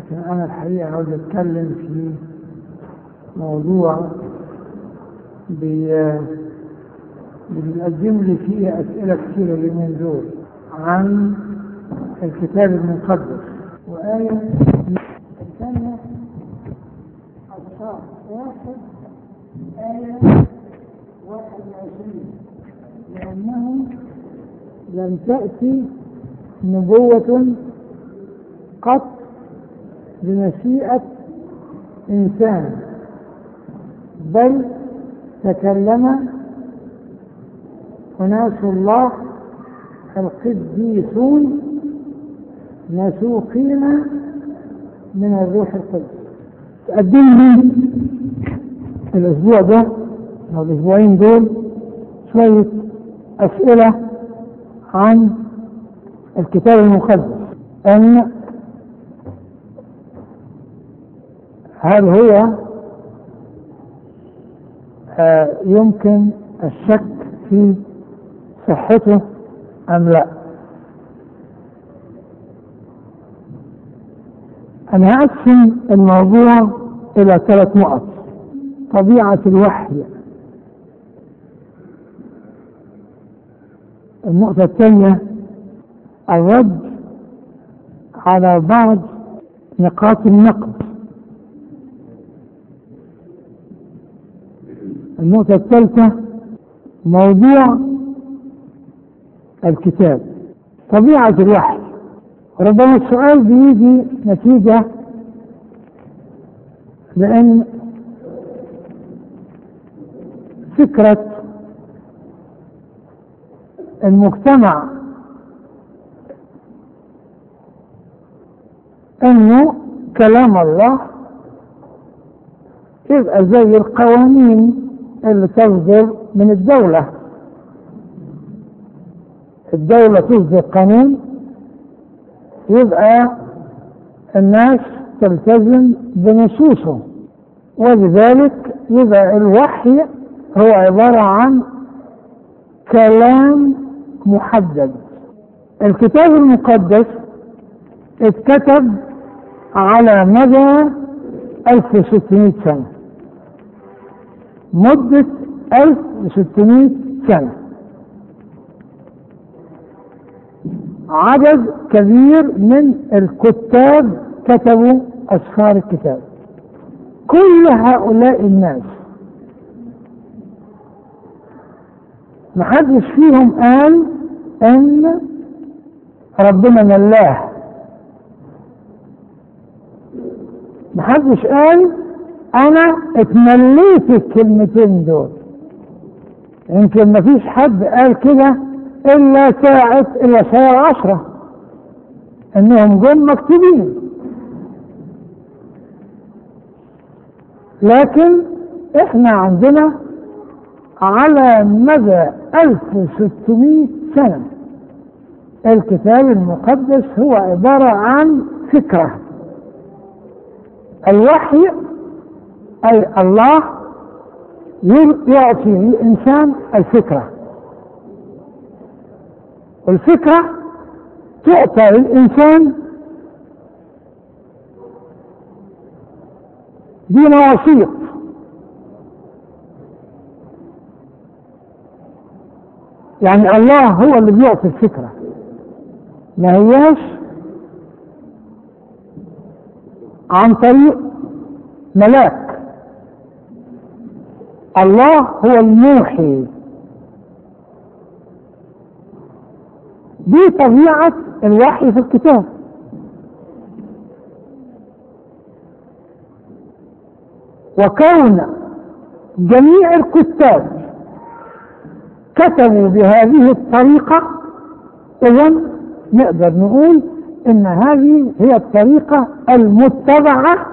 لكن أنا الحقيقة عاوز أتكلم في موضوع بي- بيقدم لي فيه أسئلة كثيرة اليومين دول عن الكتاب المقدس وآية الثانية أصحاب واحد آية واحد وعشرين لأنه لم تأتي نبوة قط بمشيئة إنسان بل تكلم أناس الله القديسون مسوقين من الروح القدس تقدم لي الأسبوع ده أو الأسبوعين دول شوية أسئلة عن الكتاب المقدس أن هل هو آه، يمكن الشك في صحته أم لا أنا هقسم الموضوع إلى ثلاث نقط طبيعة الوحي النقطة الثانية الرد على بعض نقاط النقد النقطة الثالثة موضوع الكتاب طبيعة الوحي ربما السؤال بيجي نتيجة لأن فكرة المجتمع انه كلام الله يبقى زي القوانين اللي تصدر من الدولة الدولة تصدر قانون يبقى الناس تلتزم بنصوصه ولذلك يبقى الوحي هو عبارة عن كلام محدد الكتاب المقدس اتكتب على مدى 1600 سنة مدة 1600 سنة عدد كبير من الكتاب كتبوا أسفار الكتاب كل هؤلاء الناس محدش فيهم قال ان ربنا ملاه محدش قال انا اتمليت الكلمتين دول يمكن مفيش حد قال كده الا ساعة الا ساعة عشرة انهم جم مكتوبين لكن احنا عندنا على مدى 1600 سنة الكتاب المقدس هو عبارة عن فكرة الوحي أي الله يعطي للإنسان الفكرة والفكرة تعطى للإنسان بمواثيق يعني الله هو اللي بيعطي الفكرة ما هياش عن طريق ملاك الله هو الموحي دي طبيعة الوحي في الكتاب وكون جميع الكتاب كتبوا بهذه الطريقة إذا نقدر نقول إن هذه هي الطريقة المتبعة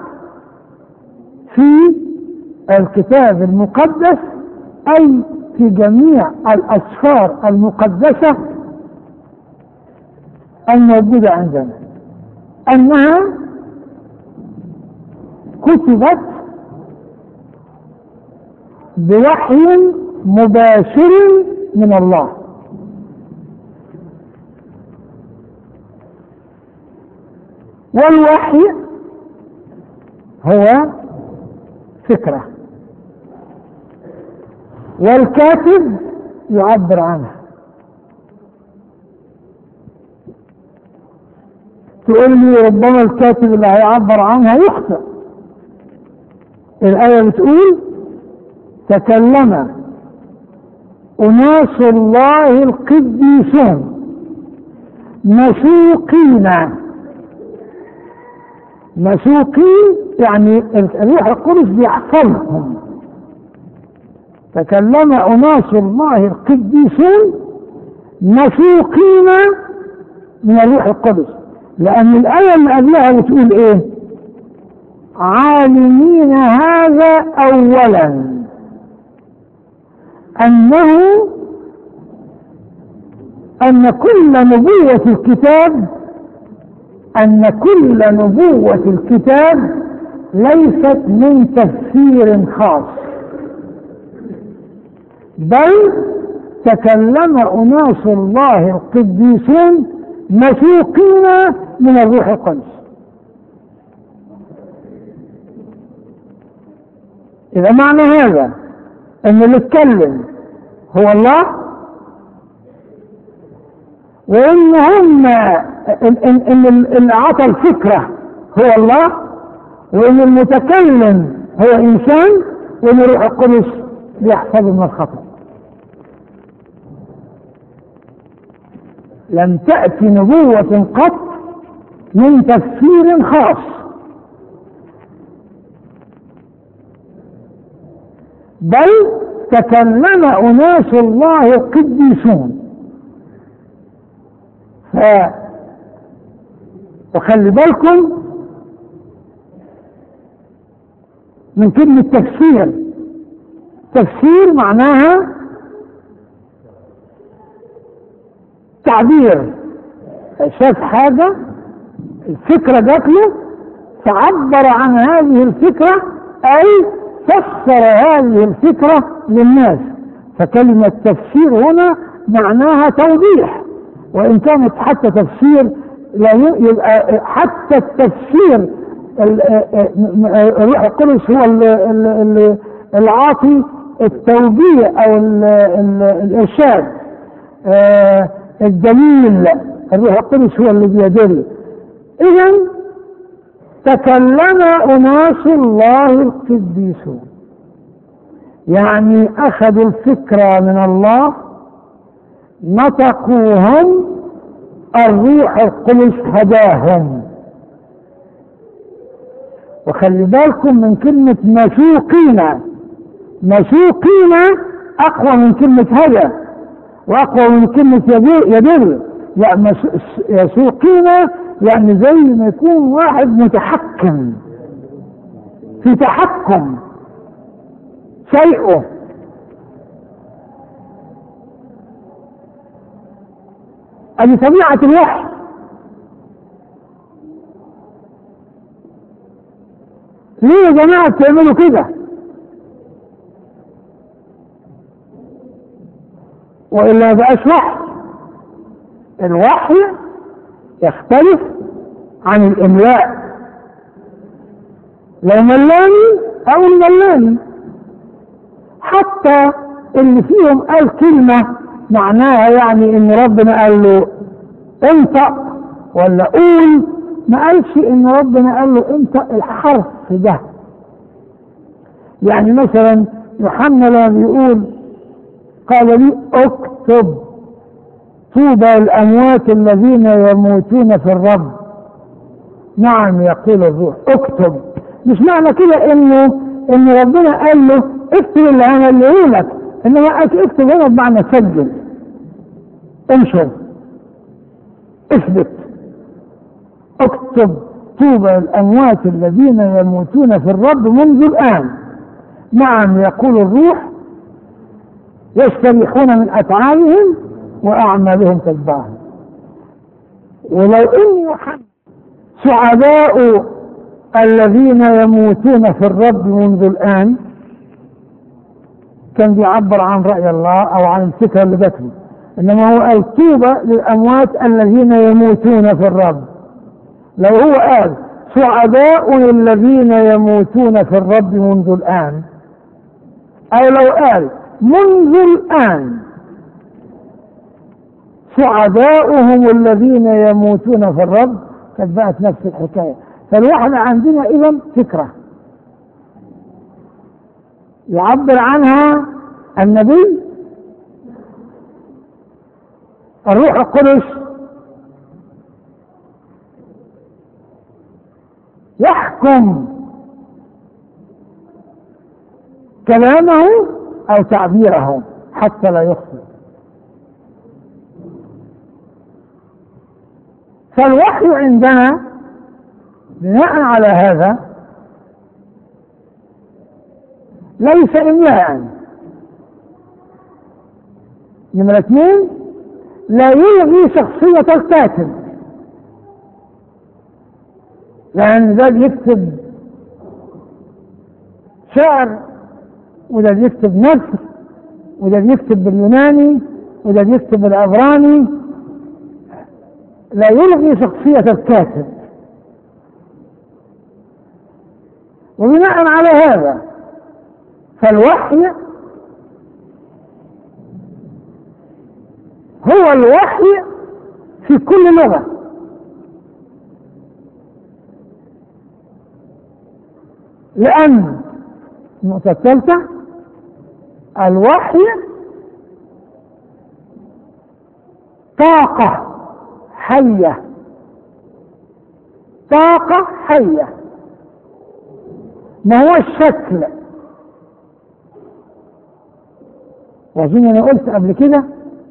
في الكتاب المقدس أي في جميع الأسفار المقدسة الموجودة عندنا أنها كتبت بوحي مباشر من الله والوحي هو فكرة والكاتب يعبر عنها تقول لي ربما الكاتب اللي هيعبر عنها يخطئ الآية بتقول تكلم أناس الله القديسون مسوقين مسوقين يعني الروح القدس بيحفظهم تكلم أناس الله القديسون مسوقين من الروح القدس لأن الآية اللي قبلها بتقول إيه؟ عالمين هذا أولا أنه أن كل نبوة الكتاب أن كل نبوة الكتاب ليست من تفسير خاص بل تكلم أناس الله القديسون مسوقين من الروح القدس إذا معنى هذا أن اللي اتكلم هو الله وإن هم إن, إن اللي عطى الفكرة هو الله وإن المتكلم هو إنسان وإن الروح القدس يحفظ من الخطأ لم تأتي نبوة قط من تفسير خاص بل تكلم أناس الله القديسون ف وخلي بالكم من كلمة تفسير تفسير معناها تعبير شاف حاجة الفكرة جات له فعبر عن هذه الفكرة أي فسر هذه الفكرة للناس فكلمة تفسير هنا معناها توضيح وإن كانت حتى تفسير لا يبقى حتى التفسير الروح القدس هو العاطي التوجيه أو الإرشاد الدليل الروح القدس هو اللي بيدل إذا تكلم أناس الله القديسون يعني أخذوا الفكرة من الله نطقوهم الروح القدس هداهم وخلي بالكم من كلمة مسوقين مسوقين أقوى من كلمة هدى وأقوى من كلمة يدل لا يسوقين يعني زي ما يكون واحد متحكم في تحكم شيئه ادي طبيعة الوحي ليه يا جماعة بتعملوا كده وإلا ما بقاش وحي الوحي يختلف عن الإملاء لو ملاني أو الملاني حتى اللي فيهم قال كلمة معناها يعني ان ربنا قال له انطق ولا قول ما قالش ان ربنا قال له انطق الحرف ده يعني مثلا يوحنا لما بيقول قال لي اكتب طوبى الاموات الذين يموتون في الرب نعم يقول الروح اكتب مش معنى كده انه ان ربنا قال له اكتب اللي هنقله لك انما اكتب هنا بمعنى سجل انشر اثبت اكتب طوبى الاموات الذين يموتون في الرب منذ الان نعم يقول الروح يستريحون من افعالهم واعمالهم تتبعهم ولو ان يوحنا سعداء الذين يموتون في الرب منذ الان كان بيعبر عن رأي الله أو عن الفكرة اللي جات له إنما هو قال طوبى للأموات الذين يموتون في الرب لو هو قال سعداء الذين يموتون في الرب منذ الآن أو لو قال منذ الآن سعداؤهم الذين يموتون في الرب كانت بقت نفس الحكاية فالوحدة عندنا إذا فكرة يعبر عنها النبي الروح القدس يحكم كلامه او تعبيره حتى لا يخطئ فالوحي عندنا بناء على هذا ليس إملاء نمرة اثنين لا يلغي شخصية الكاتب لأن ده بيكتب شعر وده بيكتب نثر وده بيكتب باليوناني وده بيكتب بالعبراني لا يلغي شخصية الكاتب وبناء على هذا فالوحي هو الوحي في كل لغة لأن النقطة الثالثة الوحي طاقة حية طاقة حية ما هو الشكل وأظن أنا قلت قبل كده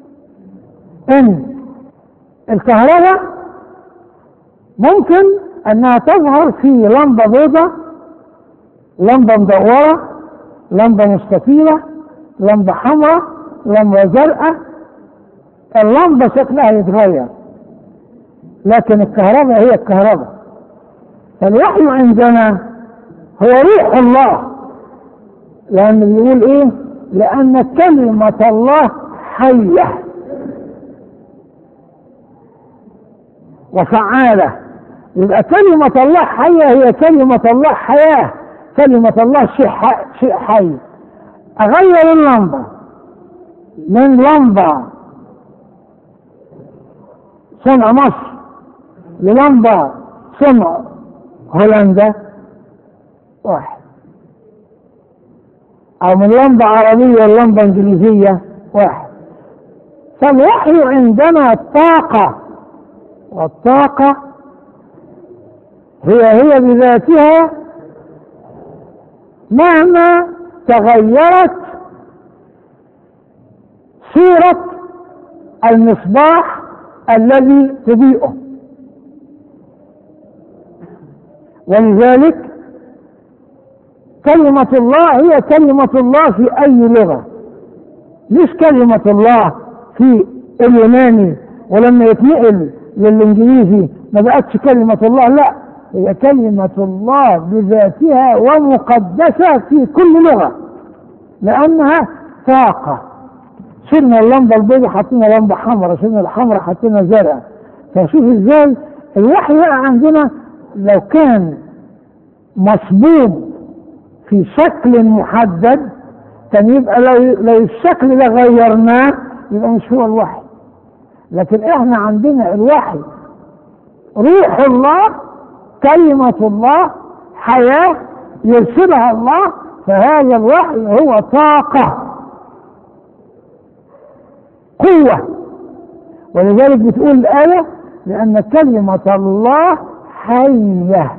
إن الكهرباء ممكن أنها تظهر في لمبة بيضاء لمبة مدورة لمبة مستطيلة لمبة حمراء لمبة زرقاء اللمبة شكلها يتغير لكن الكهرباء هي الكهرباء فالوحي عندنا هو روح الله لأن بيقول إيه؟ لأن كلمة الله حية وفعالة يبقى كلمة الله حية هي كلمة الله حياة كلمة الله شيء حي, شيء حي أغير اللمبة من لمبة صنع مصر للمبة صنع هولندا واحد أو من لمبة عربية للمبة إنجليزية واحد فالوحي عندنا طاقة والطاقة هي هي بذاتها مهما تغيرت صورة المصباح الذي تضيئه ولذلك كلمة الله هي كلمة الله في أي لغة مش كلمة الله في اليوناني ولما يتنقل للإنجليزي ما بقتش كلمة الله لا هي كلمة الله بذاتها ومقدسة في كل لغة لأنها طاقة شلنا اللمبة البيضاء حطينا لمبة حمراء شلنا الحمراء حطينا زرع فشوف ازاي الوحي بقى عندنا لو كان مصبوب في شكل محدد كان يبقى لو لو الشكل ده غيرناه يبقى مش هو الوحي لكن احنا عندنا الوحي روح الله كلمة الله حياة يرسلها الله فهذا الوحي هو طاقة قوة ولذلك بتقول الآية لأن كلمة الله حية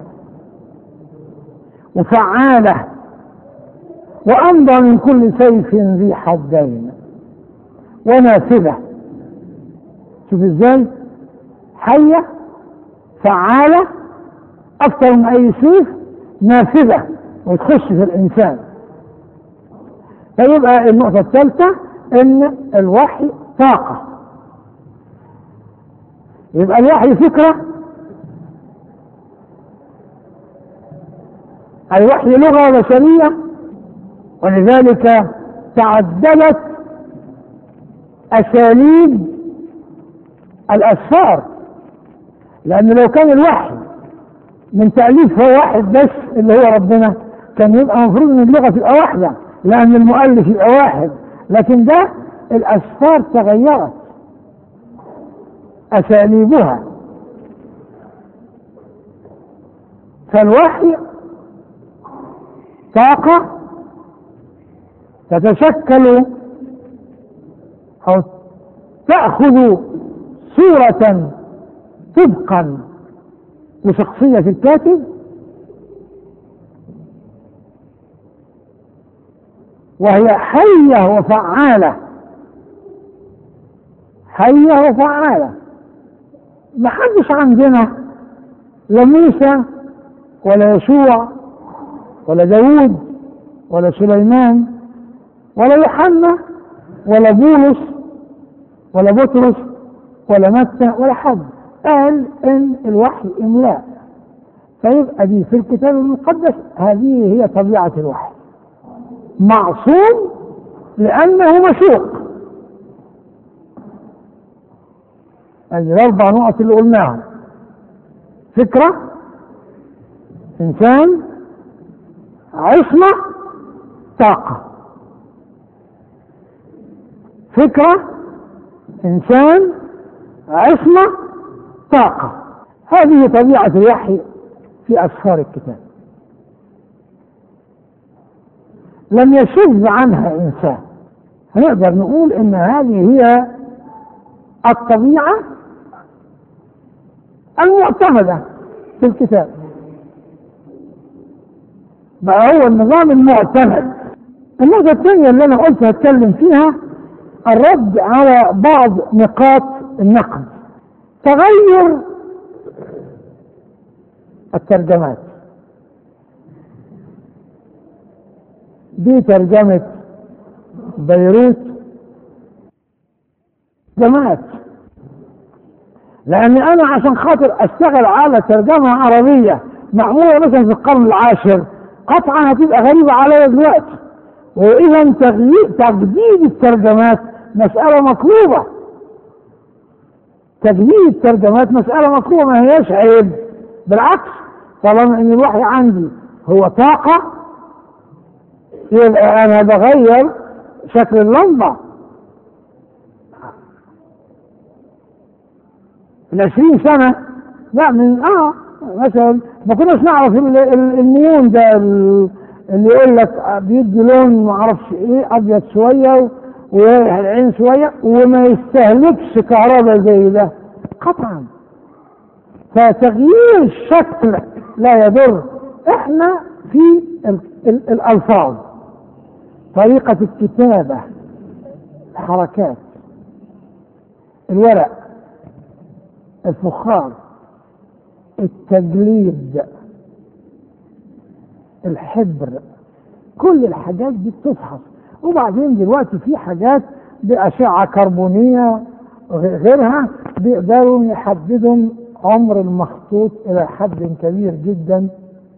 وفعالة وأمضى من كل سيف ذي حدين ونافذة شوف ازاي حية فعالة أكثر من أي سيف نافذة وتخش في الإنسان فيبقى النقطة الثالثة إن الوحي طاقة يبقى الوحي فكرة الوحي لغة بشرية ولذلك تعددت أساليب الأسفار لأن لو كان الوحي من تأليف هو واحد بس اللي هو ربنا كان يبقى المفروض ان اللغة تبقى واحدة لأن المؤلف يبقى واحد لكن ده الأسفار تغيرت أساليبها فالوحي طاقة تتشكل أو تأخذ صورة طبقا لشخصية الكاتب وهي حية وفعالة حية وفعالة ما حدش عندنا لا موسى ولا يشوع ولا داوود ولا سليمان ولا يوحنا ولا بولس ولا بطرس ولا متى ولا حد قال ان الوحي املاء فيبقى دي في الكتاب المقدس هذه هي طبيعة الوحي معصوم لأنه مشوق هذه الأربع نقط اللي قلناهم فكرة إنسان عصمة طاقة فكرة إنسان عصمة طاقة هذه طبيعة الوحي في أسفار الكتاب لم يشذ عنها إنسان هنقدر نقول إن هذه هي الطبيعة المعتمدة في الكتاب بقى هو النظام المعتمد النقطة الثانية اللي أنا قلت هتكلم فيها الرد على بعض نقاط النقد تغير الترجمات دي ترجمة بيروت ترجمات لأن أنا عشان خاطر أشتغل على ترجمة عربية معمولة مثلا في القرن العاشر قطعا هتبقى غريبة عليا دلوقتي وإذا تغيير تجديد الترجمات مسألة مطلوبة تجديد الترجمات مسألة مطلوبة ما هياش عيب بالعكس طالما ان الوحي عندي هو طاقة يبقى انا بغير شكل اللمبة من عشرين سنة لا من اه مثلا ما كناش نعرف ال- ال- النيون ده ال- اللي يقول لك بيدي لون ما اعرفش ايه ابيض شويه ويريح العين شويه وما يستهلكش كهرباء زي ده قطعا فتغيير الشكل لا يضر احنا في ال ال الالفاظ طريقة الكتابة الحركات الورق الفخار التجليد الحبر كل الحاجات دي بتفحص وبعدين دلوقتي في حاجات بأشعة كربونية غ- غيرها بيقدروا يحددوا عمر المخطوط إلى حد كبير جدا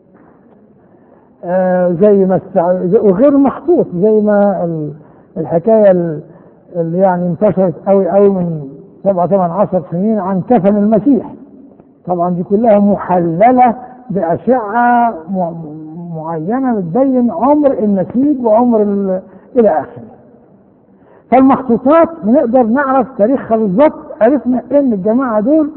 آه زي ما استع... زي- وغير مخطوط زي ما ال- الحكاية ال- اللي يعني انتشرت قوي قوي من سبعة ثمان عشر سنين عن كفن المسيح طبعا دي كلها محللة بأشعة م- معينة بتبين عمر النسيج وعمر ال- إلى آخره فالمخطوطات بنقدر نعرف تاريخها بالظبط عرفنا ان الجماعة دول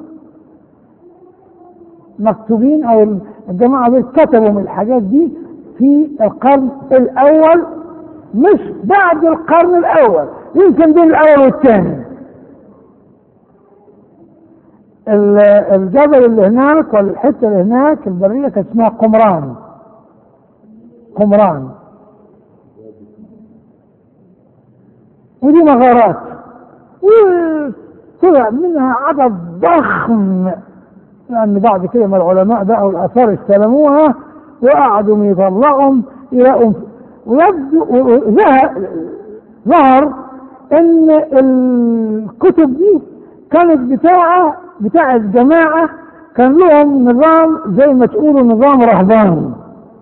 مكتوبين او الجماعة دول كتبوا من الحاجات دي في القرن الاول مش بعد القرن الاول يمكن بين الاول والثاني ال- الجبل اللي هناك ولا الحته اللي هناك البريه كانت اسمها قمران قمران ودي مغارات وطلع منها عدد ضخم لأن بعد كده ما العلماء بقوا الآثار استلموها وقعدوا يطلعهم يلاقوا ويبدو وظهر ظهر إن الكتب دي كانت بتاعة بتاعة جماعة كان لهم نظام زي ما تقولوا نظام رهباني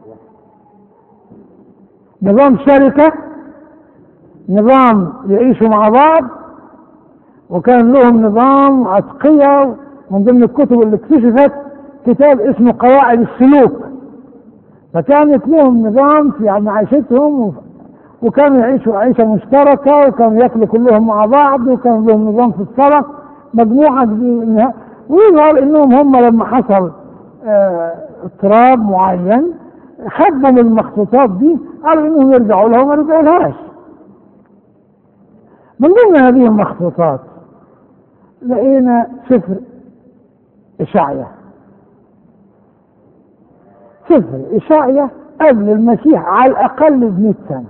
نظام شركة نظام يعيشوا مع بعض وكان لهم نظام عتقية من ضمن الكتب اللي اكتشفت كتاب اسمه قواعد السلوك فكانت لهم نظام في معيشتهم و- وكانوا يعيشوا عيشة مشتركة وكانوا ياكلوا كلهم مع بعض وكان لهم نظام في الصلاة مجموعة من- ويظهر انهم هم لما حصل آه، اضطراب معين خدوا من المخطوطات دي قالوا انهم يرجعوا لها وما رجعوا لهاش من ضمن هذه المخطوطات لقينا سفر إشعيا سفر إشعيا قبل المسيح على الأقل ب 100 سنة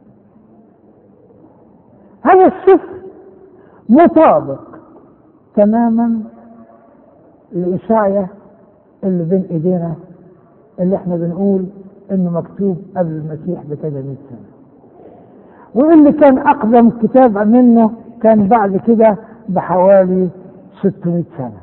هذا السفر مطابق تماما لإشعيا اللي بين إيدينا اللي احنا بنقول إنه مكتوب قبل المسيح بكذا 100 سنة واللي كان أقدم كتاب منه كان بعد كده بحوالي 600 سنة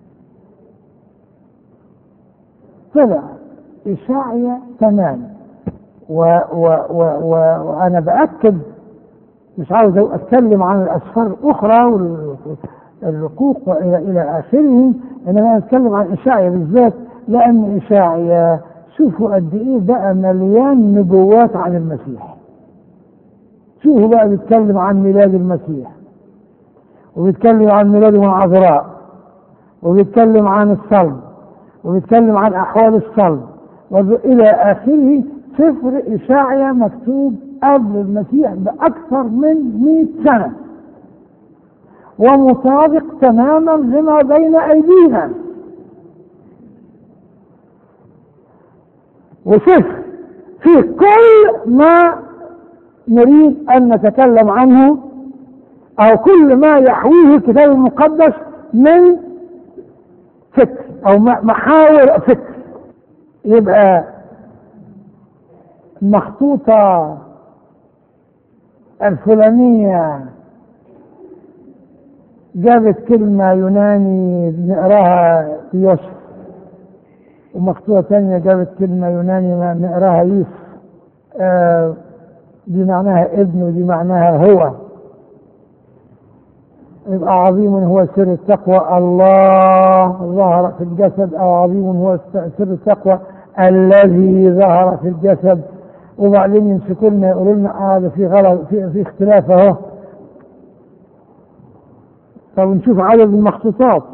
طلع إشاعية تمام و و و و وأنا بأكد مش عاوز أتكلم عن الأسفار الأخرى والرقوق وإلى إلى آخره إنما أتكلم عن إشاعية بالذات لأن إشاعية شوفوا قد إيه بقى مليان نبوات عن المسيح شوفوا بقى بيتكلم عن ميلاد المسيح وبيتكلم عن ميلاد العذراء وبيتكلم عن الصلب وبيتكلم عن أحوال الصلب وإلى آخره سفر إشاعية مكتوب قبل المسيح بأكثر من 100 سنة ومطابق تماما لما بين أيدينا وسفر في كل ما نريد أن نتكلم عنه أو كل ما يحويه الكتاب المقدس من فكر أو محاور فكر يبقى المخطوطة الفلانية جابت كلمة يوناني بنقراها يوسف ومخطوطة ثانية جابت كلمة يوناني ما بنقراها يوسف آه دي معناها ابن ودي معناها هو يبقى عظيم هو سر التقوى الله ظهر في الجسد او عظيم هو سر التقوى الذي ظهر في الجسد وبعدين يمسكوا لنا يقولوا لنا اه ده في غلط في في اختلاف اهو طب نشوف عدد المخطوطات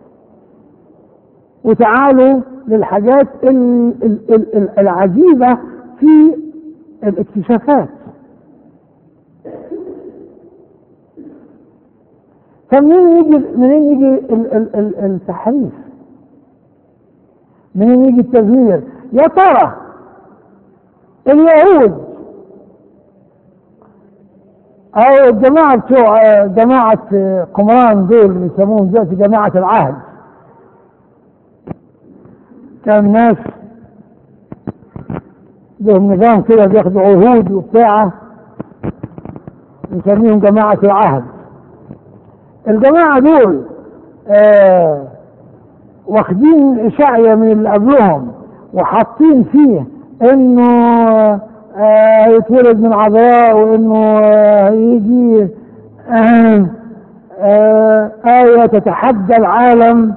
وتعالوا للحاجات ال ال ال العجيبة في الاكتشافات فمنين يجي منين يجي ال ال ال التحريف؟ منين يجي التزوير؟ يا ترى اليهود او الجماعه بتوع جماعه قمران دول يسموهم دلوقتي جماعه العهد كان ناس لهم نظام كده بياخدوا عهود وبتاع نسميهم جماعه العهد الجماعة دول آه واخدين إشعية من اللي قبلهم وحاطين فيه إنه آه هيتولد من عذراء وإنه آه هيجي آه آه آية تتحدى العالم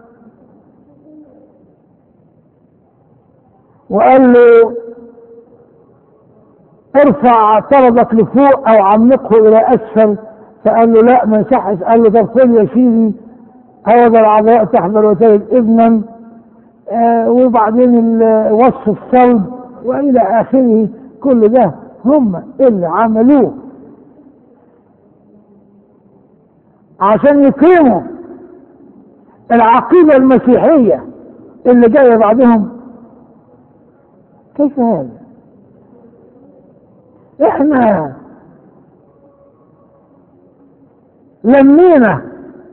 وقال له ارفع طلبك لفوق أو عمقه إلى أسفل فقال له لا ما يصحش قال له طب خذ يا سيدي هذا العذراء تحمل وتلد ابنا آه وبعدين وصف الصلب والى اخره كل ده هم اللي عملوه عشان يقيموا العقيده المسيحيه اللي جايه بعدهم كيف هذا؟ احنا لمينا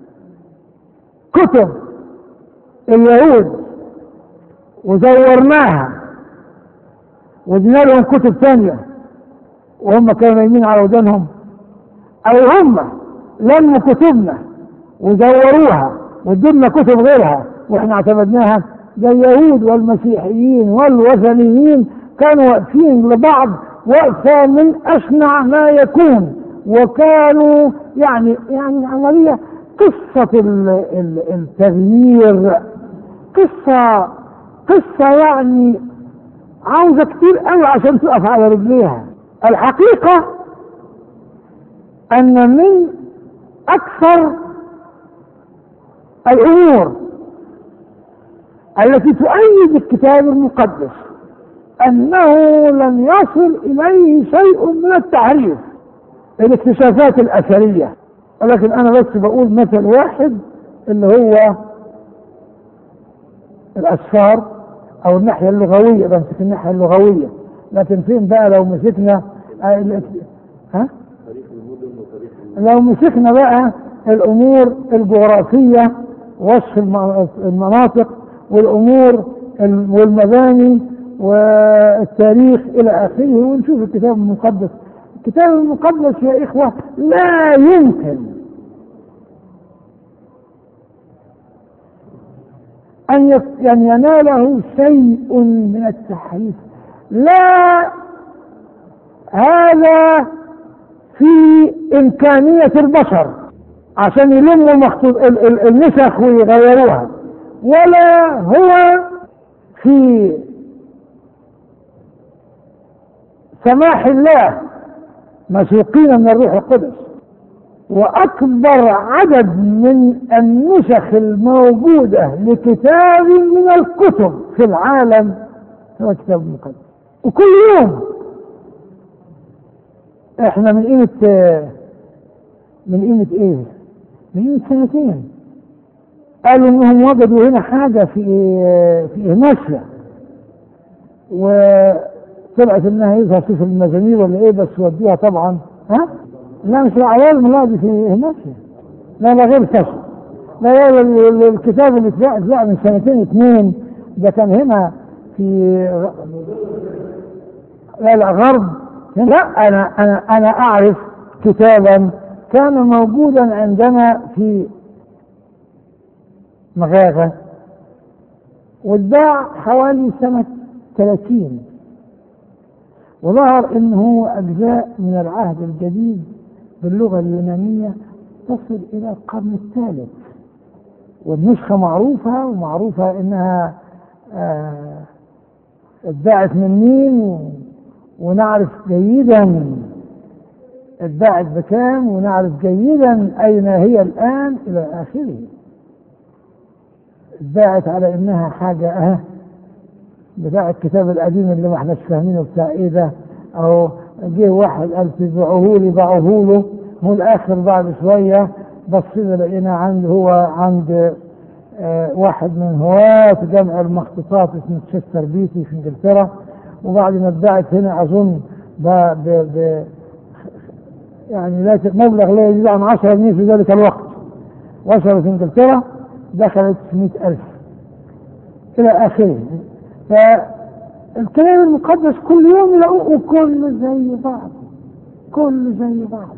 كتب اليهود وزورناها ودينا لهم كتب ثانية وهم كانوا نايمين على ودانهم أو هم لموا كتبنا وزوروها وادولنا كتب غيرها واحنا اعتمدناها ده اليهود والمسيحيين والوثنيين كانوا واقفين لبعض وقفة من أشنع ما يكون وكانوا يعني يعني عملية قصة التغيير قصة قصة يعني عاوزة كتير قوي عشان تقف على رجليها الحقيقة أن من أكثر الأمور التي تؤيد الكتاب المقدس أنه لم يصل إليه شيء من التحريف الاكتشافات الأثرية ولكن أنا بس بقول مثل واحد اللي هو الأسفار أو الناحية اللغوية بمسك الناحية اللغوية لكن فين بقى لو مسكنا ها؟ لو مسكنا بقى الأمور الجغرافية وصف المناطق والأمور والمباني والتاريخ إلى آخره ونشوف الكتاب المقدس الكتاب المقدس يا إخوة لا يمكن أن أن يناله شيء من التحريف لا هذا في إمكانية البشر عشان يلموا المخطوط النسخ ويغيروها ولا هو في سماح الله مسوقين من الروح القدس واكبر عدد من النسخ الموجوده لكتاب من الكتب في العالم هو كتاب المقدس وكل يوم احنا من قيمه من قيمه ايه من قيمه سنتين قالوا انهم وجدوا هنا حاجه في في إهناسيا وطلعت انها يظهر في المزامير ولا ايه بس ودوها طبعا ها لا مش العوالم لا دي في إهناسيا لا لا غير كشف لا لا الكتاب اللي اتباع اتباع من سنتين اثنين ده كان هنا في لا لا غرب لا انا انا انا اعرف كتابا كان موجودا عندنا في مغاغة واتباع حوالي سنة 30 وظهر انه اجزاء من العهد الجديد باللغة اليونانية تصل الى القرن الثالث والنسخة معروفة ومعروفة انها اتباعت من مين ونعرف جيدا اتباعت بكام ونعرف جيدا اين هي الان الى اخره اتباعت على انها حاجه اه بتاع الكتاب القديم اللي ما احناش فاهمينه بتاع ايه ده او جه واحد قال تبيعوه لي باعوه له هو الاخر بعد شويه بصينا لقينا عنده هو عند اه واحد من هواة جمع المخطوطات اسمه تشستر بيتي في انجلترا وبعد ما اتباعت هنا اظن ب ب ب يعني لا مبلغ لا يزيد عن 10 جنيه في ذلك الوقت وصلت انجلترا دخلت في مئة ألف إلى آخره فالكلام المقدس كل يوم يلاقوه كله زي بعض كله زي بعض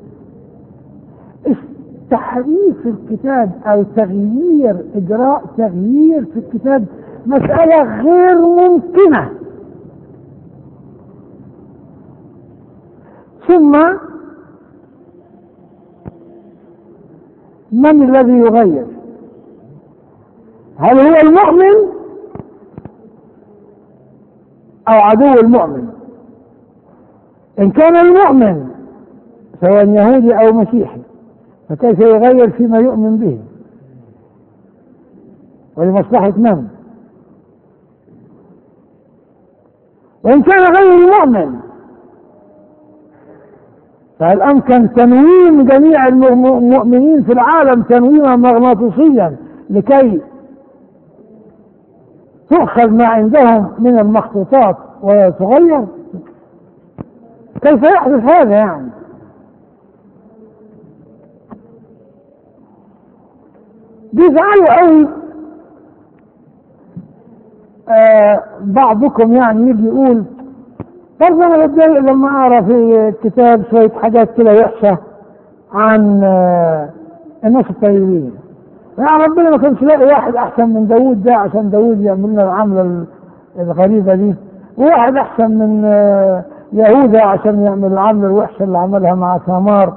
تحريف الكتاب أو تغيير إجراء تغيير في الكتاب مسألة غير ممكنة ثم من الذي يغير هل هو المؤمن او عدو المؤمن ان كان المؤمن سواء يهودي او مسيحي فكيف يغير فيما يؤمن به ولمصلحة من وإن كان غير المؤمن فهل أمكن تنويم جميع المؤمنين في العالم تنويما مغناطيسيا لكي تؤخذ ما عندهم من المخطوطات وتغير كيف يحدث هذا يعني بيزعلوا قوي آه بعضكم يعني يجي يقول برضه انا بتضايق لما اقرا في الكتاب شويه حاجات كده وحشه عن آه الناس الطيبين يعني ربنا ما كانش لاقي واحد احسن من داوود ده عشان داوود يعمل لنا العمله الغريبه دي وواحد احسن من آه يهوذا عشان يعمل العمله الوحشه اللي عملها مع ثمار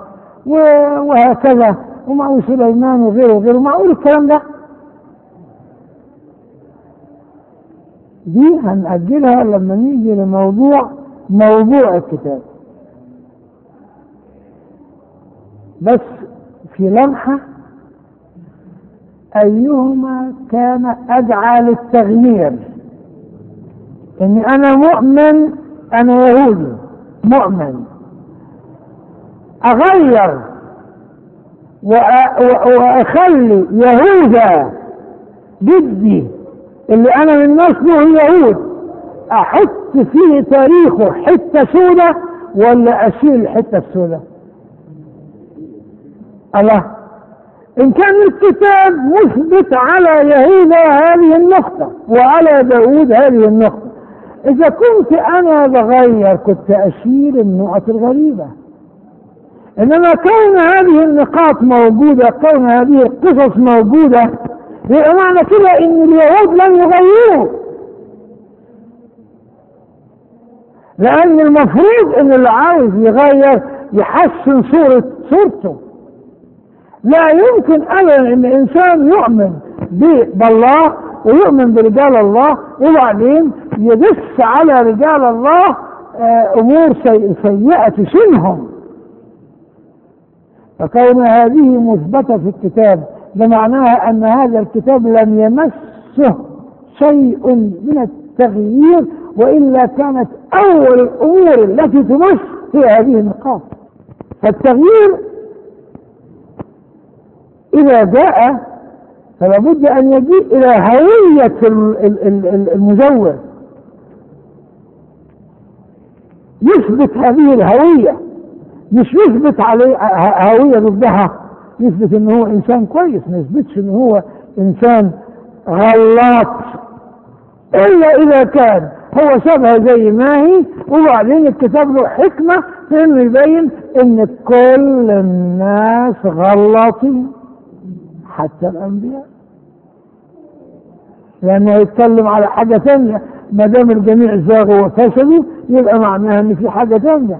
وهكذا ومعه سليمان وغيره وغيره معقول الكلام ده دي هنأجلها لما نيجي لموضوع موضوع الكتاب بس في لمحة أيهما كان أدعى للتغيير إني أنا مؤمن أنا يهودي مؤمن أغير وأ- وأ- وأخلي يهوذا ضدي اللي أنا من نسله اليهود أحط فيه تاريخه حتة سودة ولا أشيل الحتة السودة الله إن كان الكتاب مثبت على يهوذا هذه النقطة وعلى داود هذه النقطة إذا كنت أنا بغير كنت أشيل النقط الغريبة إنما كون هذه النقاط موجودة كون هذه القصص موجودة يبقى معنى كده إن اليهود لم يغيروا لأن المفروض إن اللي عاوز يغير يحسن صورة صورته لا يمكن ابدا ان انسان يؤمن ب- بالله ويؤمن برجال الله وبعدين يدس على رجال الله آه، امور سي- سيئه تشينهم فكون هذه مثبته في الكتاب ده معناها ان هذا الكتاب لم يمسه شيء من التغيير والا كانت اول الامور التي تمس هي هذه النقاط فالتغيير إذا جاء فلا بد أن يجيء إلى هوية ال- ال- ال- ال- المزور يثبت هذه الهوية مش يثبت عليه ه- هوية ضدها يثبت ان هو انسان كويس ما يثبتش ان هو انسان غلاط الا اذا كان هو شبه زي ما هي وبعدين الكتاب له حكمة في انه يبين ان كل الناس غلاطين حتى الانبياء لانه يتكلم على حاجة ثانية ما دام الجميع زاغوا وفسدوا يبقى معناها ان في حاجة ثانية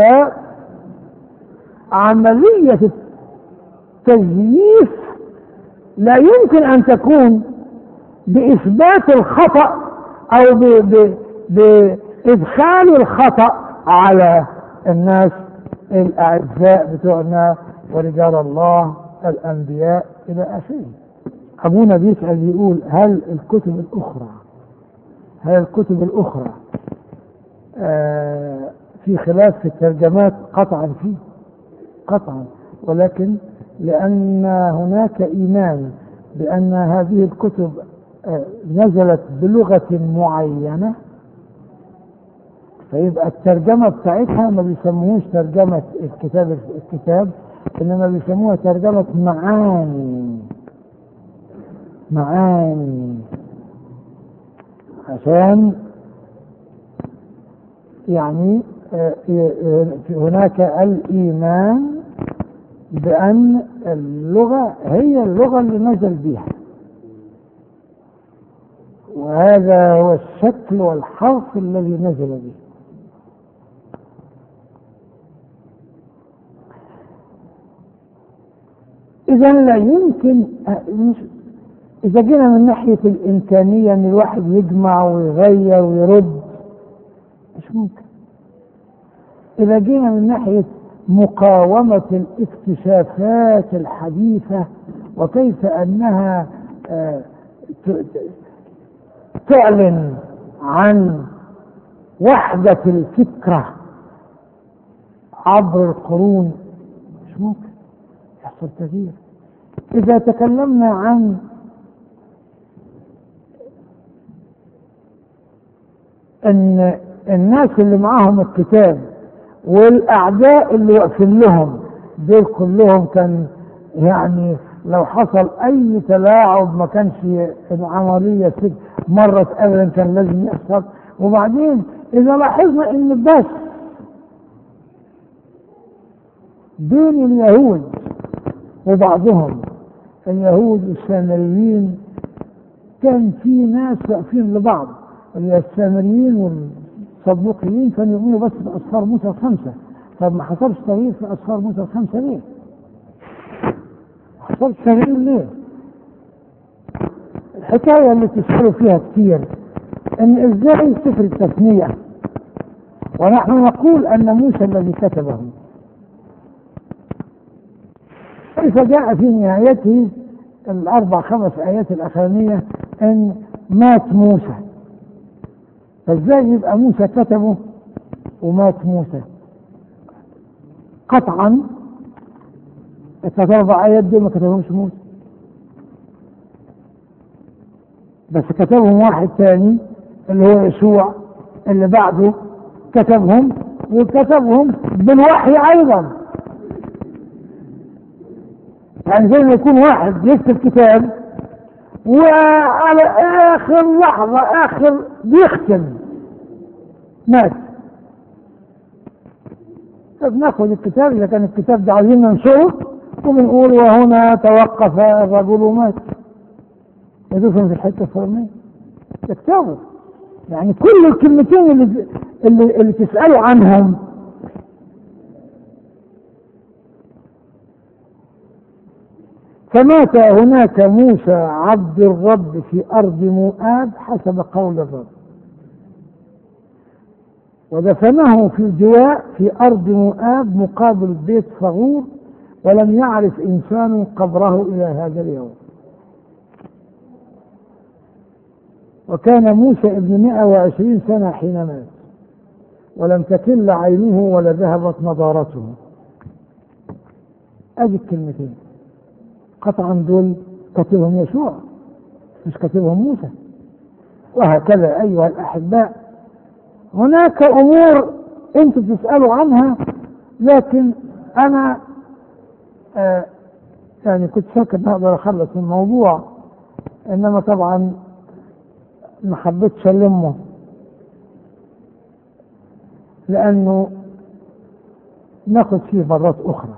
فعملية التزييف لا يمكن ان تكون بإثبات الخطأ أو ب... ب... بإدخال الخطأ على الناس الأعزاء بتوعنا ورجال الله الأنبياء إلى آخره أبونا بيسأل يقول هل الكتب الأخرى هل الكتب الأخرى آه في خلاف في الترجمات قطعا فيه قطعا ولكن لأن هناك إيمان بأن هذه الكتب آه، نزلت بلغة معينة فيبقى الترجمة بتاعتها ما بيسموهوش ترجمة الكتاب الكتاب إنما بيسموها ترجمة معاني معاني عشان يعني آه، آه، هناك الإيمان بأن اللغة هي اللغة اللي نزل بها وهذا هو الشكل والحرف الذي نزل به إذا لا يمكن مش- إذا جينا من ناحية الإمكانية إن الواحد يجمع ويغير ويرد مش ممكن إذا جينا من ناحية مقاومة الاكتشافات الحديثة وكيف أنها آه، ت- ت- تعلن عن وحدة الفكرة عبر القرون مش ممكن يحصل تغيير إذا تكلمنا عن ان الناس اللي معاهم الكتاب والاعداء اللي واقفين لهم دول كلهم كان يعني لو حصل اي تلاعب ما كانش العمليه كده مرت ابدا كان لازم يحصل وبعدين اذا لاحظنا ان بس بين اليهود وبعضهم اليهود والسامريين كان في ناس واقفين لبعض السامريين والصدوقيين كانوا يؤمنوا بس بأسفار موسى الخمسة طب ما حصلش تغيير في أسفار موسى الخمسة ليه؟ ما حصلش تغيير ليه؟ الحكاية اللي تسألوا فيها كتير ان ازاي سفر التثنية ونحن نقول ان موسى الذي كتبه كيف جاء في نهايته الاربع خمس ايات الاخرانية ان مات موسى فازاي يبقى موسى كتبه ومات موسى قطعا الثلاث اربع ايات دول ما كتبهمش موسى بس كتبهم واحد ثاني اللي هو يسوع اللي بعده كتبهم وكتبهم بالوحي ايضا يعني زي ما يكون واحد يكتب كتاب وعلى اخر لحظه اخر بيختم مات طب ناخذ الكتاب اذا كان الكتاب ده عايزين ننشره وبنقول وهنا توقف الرجل ومات يدوسهم في الحته الفلانيه ده كتابه يعني كل الكلمتين اللي اللي, اللي تسالوا عنهم فمات هناك موسى عبد الرب في ارض مؤاب حسب قول الرب ودفنه في الجواء في ارض مؤاب مقابل بيت صغور ولم يعرف انسان قبره الى هذا اليوم وكان موسى ابن 120 سنة حين مات ولم تكل عينه ولا ذهبت نضارته ادي الكلمتين قطعا دول كاتبهم يسوع مش كاتبهم موسى وهكذا ايها الاحباء هناك امور انتم تسالوا عنها لكن انا آه يعني كنت فاكر ان اقدر اخلص الموضوع انما طبعا ما حبيتش المه لانه ناخد فيه مرات اخرى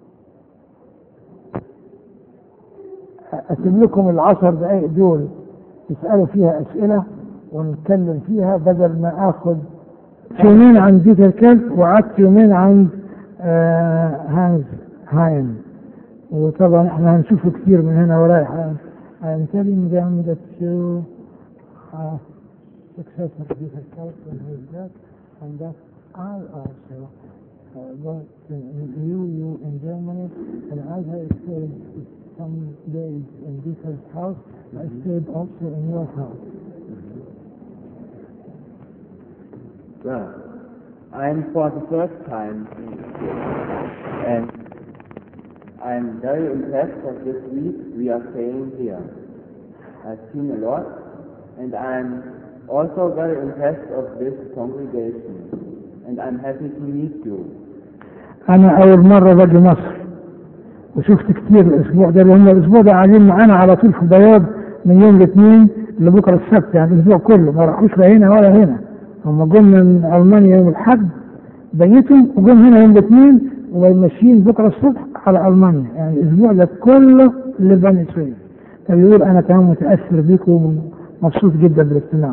اسيب لكم العشر دقائق دول تسالوا فيها اسئله ونتكلم فيها بدل ما اخد يومين عند ديتر كيلف وقعدت يومين عند آه هانز هاين وطبعا احنا هنشوفه كتير من هنا ورايح I'm telling them that you are successor to Dieter Kelp and his dad and that I also uh, was in, you, you in Germany and as I stayed some days in Dieter's house, I stayed also in your house. Well, I'm for the first time here, and I'm very impressed of this week we are staying here. I've seen a lot, and I'm also very impressed of this congregation, and I'm happy to meet you. أنا أول مرة باجي مصر وشفت كتير الأسبوع ده لأن الأسبوع ده قاعدين معانا على طول في بياض من يوم الاثنين لبكرة السبت يعني الأسبوع كله ما راحوش لا هنا ولا هنا هم جم من ألمانيا يوم الأحد بيتوا وجم هنا يوم الاثنين وماشيين بكرة الصبح على ألمانيا يعني الأسبوع ده كله لبني سويف فبيقول أنا كمان متأثر بيكم ومبسوط جدا بالاجتماع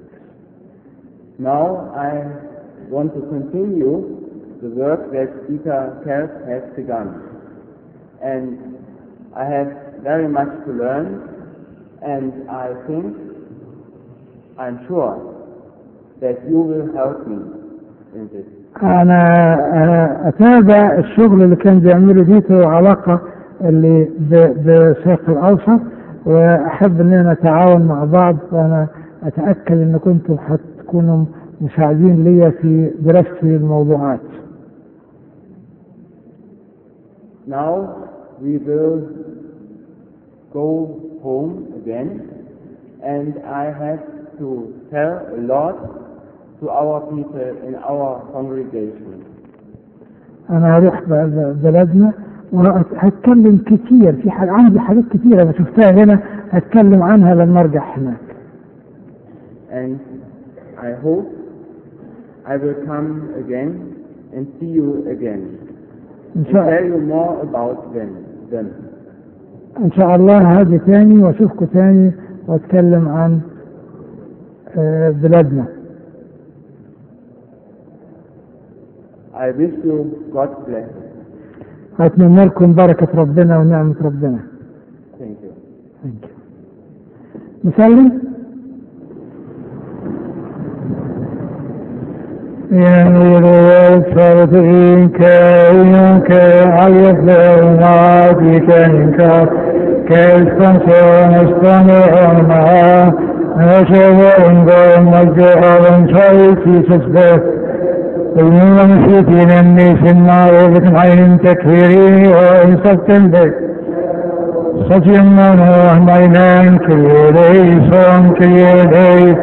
Now I want to continue the work that Peter Kelp has begun. And I have very much to learn, and I think, I'm sure, that you will help me in this. أنا آه، أتابع الشغل اللي كان بيعمله ديتو علاقة اللي ب- بالشرق الأوسط وأحب إننا نتعاون مع بعض وأنا أتأكد إن كنتم هتكونوا مساعدين ليا في دراستي للموضوعات. Now we will go home again, and I have to tell a lot to our people in our congregation. أنا هروح ب- ب- بلدنا وهتكلم كتير في حاجة عندي حاجات كتيرة أنا شفتها هنا هتكلم عنها لما أرجع هناك. And I hope I will come again and see you again إن and شاء tell you more about them. them. ان شاء الله هاجي تاني واشوفكم تاني واتكلم عن آه، بلادنا I wish you God's blessing. اتمنى لكم بركة ربنا ونعمة ربنا Thank you. Thank you. نصلي ينور الصابرين كأيونك عيف لأماتك إنكار كالسنسون استمعون معاه نشوفون قوم والجهر شايفي تسبح المهم في نمي النار بكم عين تكفيري وإنصفت بك صجم وهمينان كيدي صوم كيدي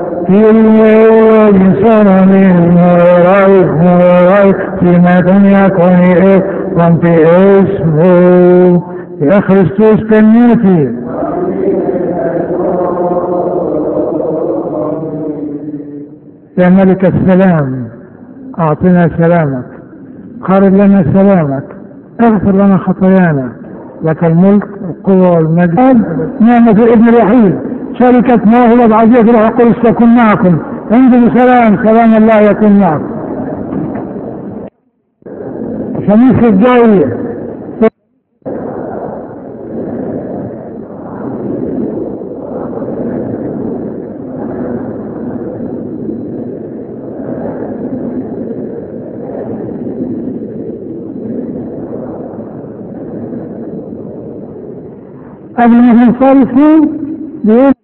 كيدي صوم من رايك رايك فيما دنيا كوني وانت اسمه يا خريستوس كنيتي يا ملك السلام أعطنا سلامك قارب لنا سلامك اغفر لنا خطايانا لك الملك والقوة والمجد نعمة الابن الوحيد شركة ما هو العزيز روح القدس تكون معكم انزلوا سلام سلام الله يكون معكم الخميس الجاي قبل ما ننصرف بيقول